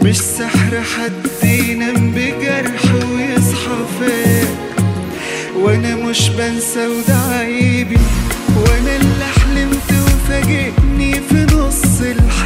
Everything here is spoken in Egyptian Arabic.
مش سحر حد ينام بجرح ويصحى فاق وانا مش بنسى وده عيبي وانا اللي حلمت وفاجئني في نص الحياة